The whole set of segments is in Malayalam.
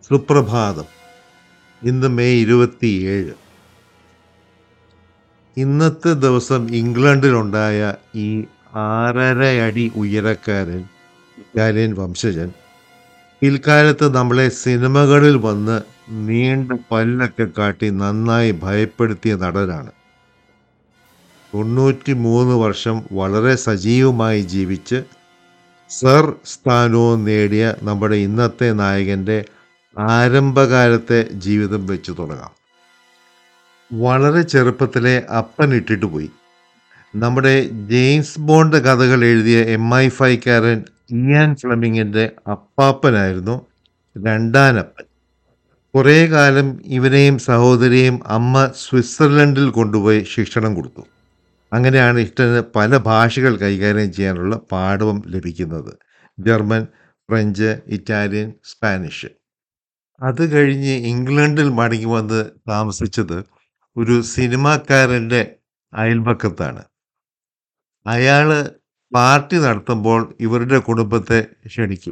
സുപ്രഭാതം ഇന്ന് മെയ് ഇരുപത്തിയേഴ് ഇന്നത്തെ ദിവസം ഇംഗ്ലണ്ടിലുണ്ടായ ഈ ആറര അടി ഉയരക്കാരൻ ഇറ്റാലിയൻ വംശജൻ പിൽക്കാലത്ത് നമ്മളെ സിനിമകളിൽ വന്ന് നീണ്ട പല്ലൊക്കെ കാട്ടി നന്നായി ഭയപ്പെടുത്തിയ നടനാണ് തൊണ്ണൂറ്റി മൂന്ന് വർഷം വളരെ സജീവമായി ജീവിച്ച് സർ സ്ഥാനവും നേടിയ നമ്മുടെ ഇന്നത്തെ നായകൻ്റെ ആരംഭകാലത്തെ ജീവിതം വെച്ച് തുടങ്ങാം വളരെ ചെറുപ്പത്തിലെ അപ്പൻ ഇട്ടിട്ട് പോയി നമ്മുടെ ജെയിംസ് ബോണ്ട് കഥകൾ എഴുതിയ എം ഐ ഫൈക്കാരൻ ഇയാൻ ഫ്ലമിങ്ങിൻ്റെ അപ്പാപ്പനായിരുന്നു രണ്ടാനപ്പൻ കുറേ കാലം ഇവനെയും സഹോദരിയെയും അമ്മ സ്വിറ്റ്സർലൻഡിൽ കൊണ്ടുപോയി ശിക്ഷണം കൊടുത്തു അങ്ങനെയാണ് ഇഷ്ടന് പല ഭാഷകൾ കൈകാര്യം ചെയ്യാനുള്ള പാഠവും ലഭിക്കുന്നത് ജർമ്മൻ ഫ്രഞ്ച് ഇറ്റാലിയൻ സ്പാനിഷ് അത് കഴിഞ്ഞ് ഇംഗ്ലണ്ടിൽ മടങ്ങി വന്ന് താമസിച്ചത് ഒരു സിനിമാക്കാരൻ്റെ അയൽപക്കത്താണ് അയാൾ പാർട്ടി നടത്തുമ്പോൾ ഇവരുടെ കുടുംബത്തെ ക്ഷണിക്കും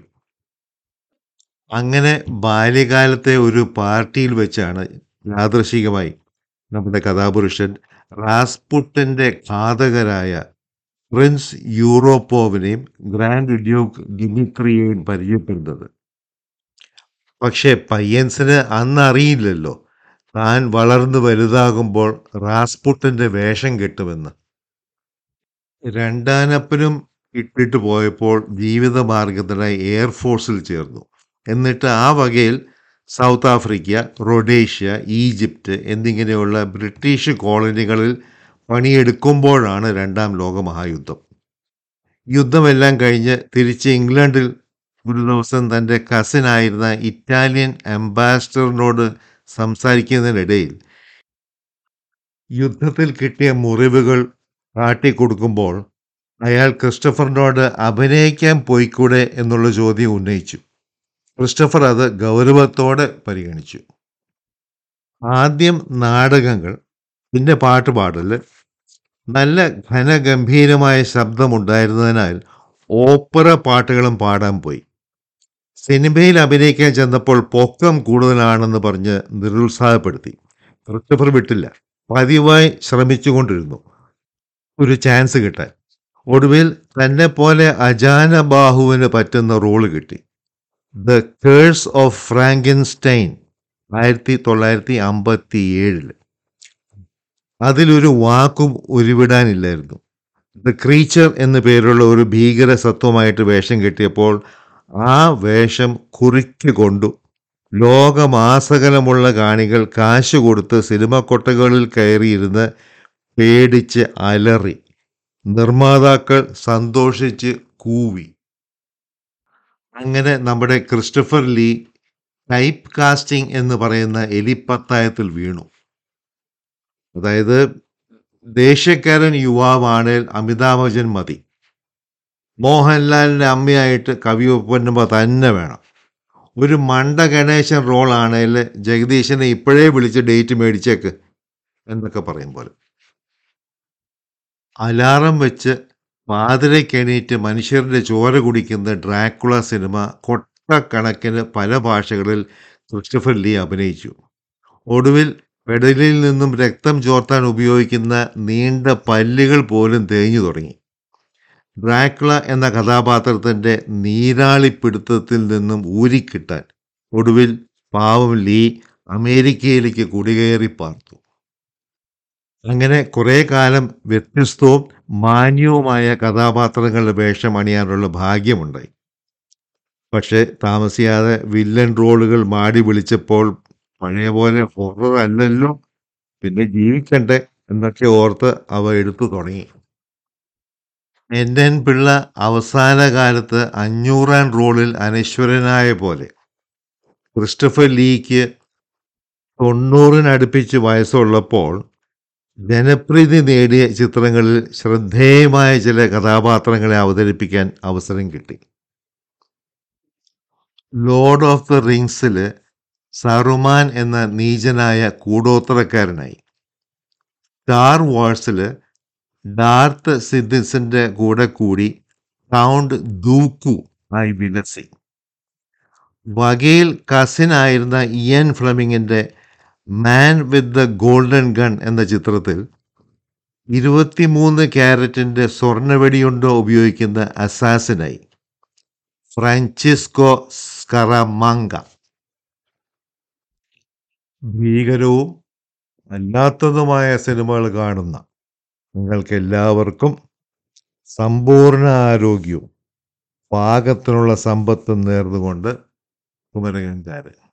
അങ്ങനെ ബാല്യകാലത്തെ ഒരു പാർട്ടിയിൽ വെച്ചാണ് യാദൃശികമായി നമ്മുടെ കഥാപുരുഷൻ റാസ്പുട്ടിൻ്റെ ഘാതകരായ പ്രിൻസ് യൂറോപ്പോവിനെയും ഗ്രാൻഡ് ഡ്യൂക്ക് ഡിമിട്രിയെയും പരിചയപ്പെടുന്നത് പക്ഷേ പയ്യൻസിന് അന്ന് അറിയില്ലല്ലോ താൻ വളർന്നു വലുതാകുമ്പോൾ റാസ്പുട്ടിൻ്റെ വേഷം കെട്ടുമെന്ന് രണ്ടാനപ്പനും ഇട്ടിട്ട് പോയപ്പോൾ ജീവിതമാർഗത്തിനായി എയർഫോഴ്സിൽ ചേർന്നു എന്നിട്ട് ആ വകയിൽ സൗത്ത് ആഫ്രിക്ക റൊഡേഷ്യ ഈജിപ്റ്റ് എന്നിങ്ങനെയുള്ള ബ്രിട്ടീഷ് കോളനികളിൽ പണിയെടുക്കുമ്പോഴാണ് രണ്ടാം ലോകമഹായുദ്ധം യുദ്ധമെല്ലാം കഴിഞ്ഞ് തിരിച്ച് ഇംഗ്ലണ്ടിൽ ഒരു ദിവസം തൻ്റെ കസിനായിരുന്ന ഇറ്റാലിയൻ അംബാസിഡറിനോട് സംസാരിക്കുന്നതിനിടയിൽ യുദ്ധത്തിൽ കിട്ടിയ മുറിവുകൾ കാട്ടിക്കൊടുക്കുമ്പോൾ അയാൾ ക്രിസ്റ്റഫറിനോട് അഭിനയിക്കാൻ പോയിക്കൂടെ എന്നുള്ള ചോദ്യം ഉന്നയിച്ചു ക്രിസ്റ്റഫർ അത് ഗൗരവത്തോടെ പരിഗണിച്ചു ആദ്യം നാടകങ്ങൾ പിന്നെ പാട്ട് പാടല് നല്ല ഘനഗംഭീരമായ ശബ്ദമുണ്ടായിരുന്നതിനാൽ ഓപ്പറ പാട്ടുകളും പാടാൻ പോയി സിനിമയിൽ അഭിനയിക്കാൻ ചെന്നപ്പോൾ പൊക്കം കൂടുതലാണെന്ന് പറഞ്ഞ് നിരുത്സാഹപ്പെടുത്തി ക്രിസ്റ്റഫർ വിട്ടില്ല പതിവായി ശ്രമിച്ചുകൊണ്ടിരുന്നു ഒരു ചാൻസ് കിട്ടാൻ ഒടുവിൽ തന്നെ പോലെ അജാന ബാഹുവിന് പറ്റുന്ന റോള് കിട്ടി ദ കേഴ്സ് ഓഫ് ഫ്രാങ്കിൻസ്റ്റൈൻ ആയിരത്തി തൊള്ളായിരത്തി അമ്പത്തി ഏഴില് അതിലൊരു വാക്കും ഉരുവിടാനില്ലായിരുന്നു ദ ക്രീച്ചർ എന്ന പേരുള്ള ഒരു ഭീകര സത്വമായിട്ട് വേഷം കെട്ടിയപ്പോൾ ആ വേഷം കുറിക്ക് കൊണ്ടു ലോകമാസകലമുള്ള കാണികൾ കാശ് കൊടുത്ത് സിനിമ കൊട്ടകളിൽ കയറിയിരുന്ന് പേടിച്ച് അലറി നിർമ്മാതാക്കൾ സന്തോഷിച്ച് കൂവി അങ്ങനെ നമ്മുടെ ക്രിസ്റ്റഫർ ലീ ടൈപ്പ് കാസ്റ്റിംഗ് എന്ന് പറയുന്ന എലിപ്പത്തായത്തിൽ വീണു അതായത് ദേശക്കാരൻ യുവാവാണേൽ അമിതാഭ് ബച്ചൻ മതി മോഹൻലാലിൻ്റെ അമ്മയായിട്ട് കവി ഒപ്പന്നുമ്പ തന്നെ വേണം ഒരു മണ്ട ഗണേശൻ റോൾ ആണേൽ ജഗദീശനെ ഇപ്പോഴേ വിളിച്ച് ഡേറ്റ് മേടിച്ചേക്ക് എന്നൊക്കെ പറയും പോലെ അലാറം വെച്ച് പാതിരയ്ക്ക് എണീറ്റ് മനുഷ്യരുടെ ചോര കുടിക്കുന്ന ഡ്രാക്കുള സിനിമ കൊട്ടക്കണക്കിന് പല ഭാഷകളിൽ ക്രിസ്റ്റഫർ ലീ അഭിനയിച്ചു ഒടുവിൽ പെടലിൽ നിന്നും രക്തം ചോർത്താൻ ഉപയോഗിക്കുന്ന നീണ്ട പല്ലുകൾ പോലും തേഞ്ഞു തുടങ്ങി ഡ്രാക്കുള എന്ന കഥാപാത്രത്തിൻ്റെ നീരാളിപ്പിടുത്തത്തിൽ നിന്നും ഊരിക്കിട്ടാൻ ഒടുവിൽ പാവം ലീ അമേരിക്കയിലേക്ക് കുടികയറി പാർത്തു അങ്ങനെ കുറേ കാലം വ്യത്യസ്തവും മാന്യവുമായ കഥാപാത്രങ്ങളുടെ വേഷം അണിയാനുള്ള ഭാഗ്യമുണ്ടായി പക്ഷെ താമസിയാതെ വില്ലൻ റോളുകൾ മാടി വിളിച്ചപ്പോൾ പഴയ പോലെ ഹൊറർ അല്ലല്ലോ പിന്നെ ജീവിക്കണ്ടേ എന്നൊക്കെ ഓർത്ത് അവ എടുത്തു തുടങ്ങി എൻ എൻ പിള്ള അവസാന കാലത്ത് അഞ്ഞൂറാം റോളിൽ അനശ്വരനായ പോലെ ക്രിസ്റ്റഫർ ലീക്ക് തൊണ്ണൂറിനടുപ്പിച്ച് വയസ്സുള്ളപ്പോൾ ജനപ്രീതി നേടിയ ചിത്രങ്ങളിൽ ശ്രദ്ധേയമായ ചില കഥാപാത്രങ്ങളെ അവതരിപ്പിക്കാൻ അവസരം കിട്ടി ലോർഡ് ഓഫ് ദ റിങ്സിൽ സറുമാൻ എന്ന നീചനായ കൂടോത്രക്കാരനായി സ്റ്റാർ വാഴ്സിൽ ഡാർത്ത് സിദ്ദിസിന്റെ കൂടെ കൂടി കൗണ്ട് ദൂക്കു ആയി വിലസി വകയിൽ കസിനായിരുന്ന ഇയൻ ഫ്ലമിങ്ങിൻ്റെ Man with the Golden Gun എന്ന ചിത്രത്തിൽ ഇരുപത്തിമൂന്ന് ക്യാരറ്റിൻ്റെ സ്വർണ്ണവെടിയുണ്ട ഉപയോഗിക്കുന്ന അസാസിനായി ഫ്രാൻസിസ്കോ സ്കറമാങ്ക ഭീകരവും അല്ലാത്തതുമായ സിനിമകൾ കാണുന്ന നിങ്ങൾക്ക് എല്ലാവർക്കും സമ്പൂർണ്ണ ആരോഗ്യവും പാകത്തിനുള്ള സമ്പത്തും നേർന്നുകൊണ്ട് കുമരകൻകാരൻ